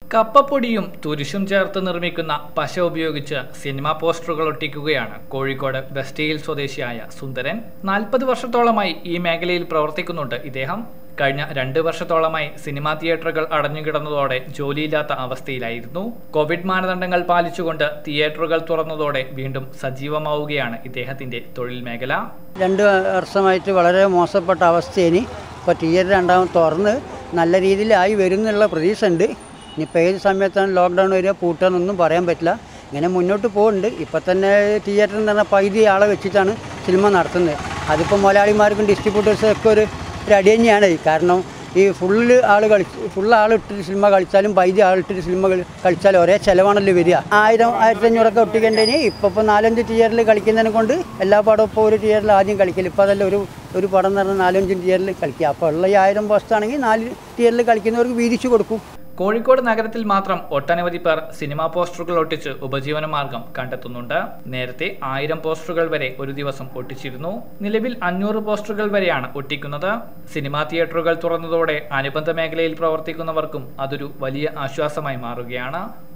കപ്പപ്പൊടിയും തുരിശും ചേർത്ത് നിർമ്മിക്കുന്ന പശ ഉപയോഗിച്ച് സിനിമാ പോസ്റ്ററുകൾ ഒട്ടിക്കുകയാണ് കോഴിക്കോട് വെസ്റ്റ് ഹിൽ സ്വദേശിയായ സുന്ദരൻ നാൽപ്പത് വർഷത്തോളമായി ഈ മേഖലയിൽ പ്രവർത്തിക്കുന്നുണ്ട് ഇദ്ദേഹം കഴിഞ്ഞ രണ്ട് വർഷത്തോളമായി സിനിമാ തിയേറ്ററുകൾ അടഞ്ഞുകിടന്നതോടെ ജോലിയില്ലാത്ത അവസ്ഥയിലായിരുന്നു കോവിഡ് മാനദണ്ഡങ്ങൾ പാലിച്ചുകൊണ്ട് തിയേറ്ററുകൾ തുറന്നതോടെ വീണ്ടും സജീവമാവുകയാണ് ഇദ്ദേഹത്തിന്റെ തൊഴിൽ മേഖല രണ്ട് വർഷമായിട്ട് വളരെ മോശപ്പെട്ട അവസ്ഥയിന് ഇപ്പോൾ തിയേറ്റർ രണ്ടാമത് തുറന്ന് നല്ല രീതിയിലായി വരുന്നുള്ള പ്രതീക്ഷ ഉണ്ട് ഇനിയിപ്പോൾ ഏത് സമയത്താണ് ലോക്ക്ഡൗൺ വരിക പൂട്ടാന്നൊന്നും പറയാൻ പറ്റില്ല ഇങ്ങനെ മുന്നോട്ട് പോകുന്നുണ്ട് ഇപ്പം തന്നെ തിയേറ്ററിൽ എന്ന് പറഞ്ഞാൽ പകുതി ആളെ വെച്ചിട്ടാണ് സിനിമ നടത്തുന്നത് അതിപ്പോൾ മലയാളിമാർക്കും ഡിസ്ട്രിബ്യൂട്ടേഴ്സും ഒക്കെ ഒരു ഒരു അടി തന്നെയാണ് കാരണം ഈ ഫുള്ള് ആൾ കളിച്ച് ഫുൾ ആളിട്ടിട്ട് സിനിമ കളിച്ചാലും പൈതി ആളിട്ടിട്ട് സിനിമ കളി- കളിച്ചാലും ഒരേ ചിലവാണല്ലോ വരിക ആയിരം ആയിരത്തി അഞ്ഞൂറൊക്കെ ഒട്ടിക്കേണ്ടതിന് ഇപ്പോൾ ഇപ്പോൾ നാലഞ്ച് തിയേറ്ററിൽ കളിക്കുന്നതിനെ കൊണ്ട് എല്ലാ പടവും ഇപ്പോൾ ഒരു തിയേറ്ററിൽ ആദ്യം കളിക്കില്ല ഇപ്പോൾ അതല്ല ഒരു ഒരു പടം എന്ന് പറഞ്ഞാൽ നാലഞ്ചും തിയേറ്ററിൽ കളിക്കുക അപ്പോൾ ഉള്ള ഈ ആയിരം പോസ്റ്റാണെങ്കിൽ നാല് തിയേറ്ററിൽ കളിക്കുന്നവർക്ക് വീതിച്ചു കൊടുക്കും കോഴിക്കോട് നഗരത്തിൽ മാത്രം ഒട്ടനവധി പേർ സിനിമാ പോസ്റ്ററുകൾ ഒട്ടിച്ച് ഉപജീവന മാർഗം കണ്ടെത്തുന്നുണ്ട് നേരത്തെ ആയിരം പോസ്റ്ററുകൾ വരെ ഒരു ദിവസം ഒട്ടിച്ചിരുന്നു നിലവിൽ അഞ്ഞൂറ് പോസ്റ്ററുകൾ വരെയാണ് ഒട്ടിക്കുന്നത് സിനിമാ തിയേറ്ററുകൾ തുറന്നതോടെ അനുബന്ധ മേഖലയിൽ പ്രവർത്തിക്കുന്നവർക്കും അതൊരു വലിയ ആശ്വാസമായി മാറുകയാണ്